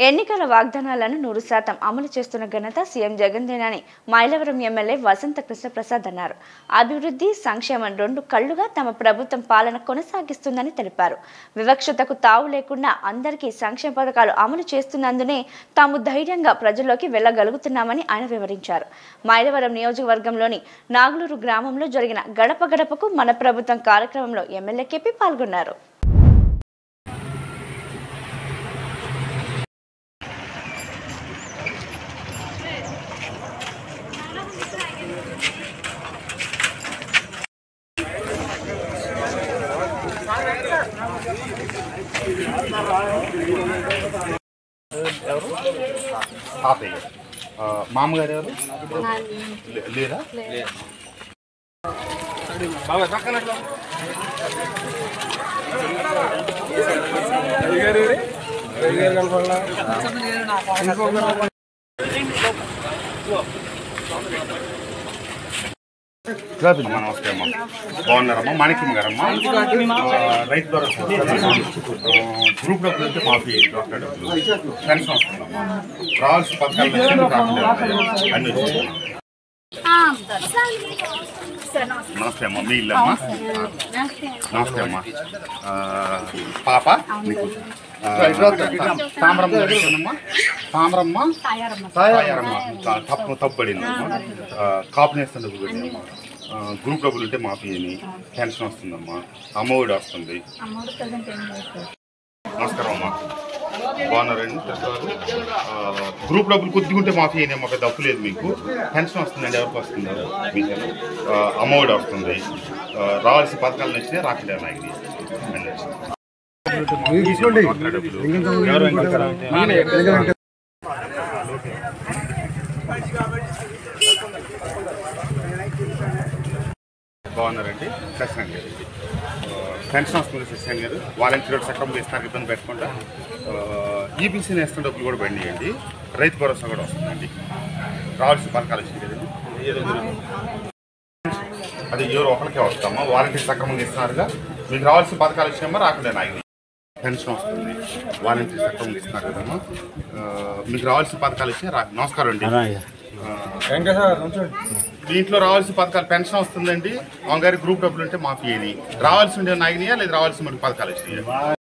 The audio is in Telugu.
ఎన్నికల వాగ్దానాలను నూరు శాతం అమలు చేస్తున్న ఘనత సీఎం జగన్దేనని మైలవరం ఎమ్మెల్యే వసంత కృష్ణప్రసాద్ అన్నారు అభివృద్ధి సంక్షేమం రెండు కళ్లుగా తమ ప్రభుత్వం పాలన కొనసాగిస్తుందని తెలిపారు వివక్షతకు తావు లేకుండా అందరికీ సంక్షేమ పథకాలు అమలు చేస్తున్నందునే తాము ధైర్యంగా ప్రజల్లోకి వెళ్ళగలుగుతున్నామని ఆయన వివరించారు మైలవరం నియోజకవర్గంలోని నాగులూరు గ్రామంలో జరిగిన గడప గడపకు మన ప్రభుత్వం కార్యక్రమంలో ఎమ్మెల్యే కేపీ పాల్గొన్నారు ఎవరు తాతయ్య ఆ, మామగారు ఎవరు లే- లేరా బాగా పక్కన అట్లా. అమ్మా, నమస్తే అమ్మా బాగున్నారమ్మా మాణిక్యం గారమ్మా ఆ, రైతు భరోసా ఆ, గ్రూప్ డబ్బులు అయితే మాఫీ డాక్టర్ డబ్బులు పెన్షన్ వస్తుందమ్మా రావాల్సిన పథకాలు నచ్చింది రావట్లేదు అన్ని వచ్చాయి నమస్తే అమ్మా మీ ఇల్లు అమ్మా నమస్తే అమ్మా ఆ, పాప మీకు ఆ, తామరమ్మ గారు ఎవరమ్మా? తామరమ్మ తాయారమ్మ తా- తప్పు తప్పు పడిందమ్మా ఆ, కాపు నేస్తుంది డబ్బులు పడిందమ్మా ఆ, గ్రూప్ డబ్బులు ఉంటే మాఫీ అని పెన్షన్ వస్తుందమ్మా అమ్మఒడి వస్తుంది నమస్కారం అమ్మా బాగున్నారండి పెద్దవారు ఆ, గ్రూప్ డబ్బులు కొద్దిగా ఉంటే మాఫీ అయినా మాకు పెద్ద అప్పు లేదు మీకు పెన్షన్ వస్తుందండి ఎవరికి వస్తుంది మీకు ఆ, అమ్మఒడి వస్తుంది ఆ, రావాల్సిన పథకాలు నచ్చినాయి రాకుండా నాకు ఎవరు వెంకటరావు? బాగున్నారండి శశాంక్ గారు ఆ, పెన్షన్ వస్తుంది శశాంక్ గారు వాలంటీర్ సక్రమంగా ఇస్తారు ఇబ్బంది పెట్టకుండా ఈబీసీ నేస్తున్న డబ్బులు కూడా బండియండి రైతు భరోసా కూడా వస్తుందండి రావాల్సిన పథకాలు వచ్చింది కదండి ఏదో మీరు- అది ఎవరు ఒకరికే వస్తామా వాలంటీర్ సక్రమంగా ఇస్తున్నారుగా మీకు రావాల్సిన పథకాలు వచ్చినామా రాకుండా నాకు పెన్షన్ వస్తుంది వాలంటీర్ సక్రమంగా ఇస్తున్నారు కదమ్మా ఆ, మీకు రావాల్సిన పథకాలు వచ్చినా రా నమస్కారం అండి ఆ, దీంట్లో రావాల్సిన పథకాలు పెన్షన్ వస్తుందండి గారి గ్రూప్ డబ్బులు ఉంటే మాఫీ అని రావాల్సి ఉండే నాయనియా లేదా రావాల్సిన మనకి పథకాలు వచ్చినాయి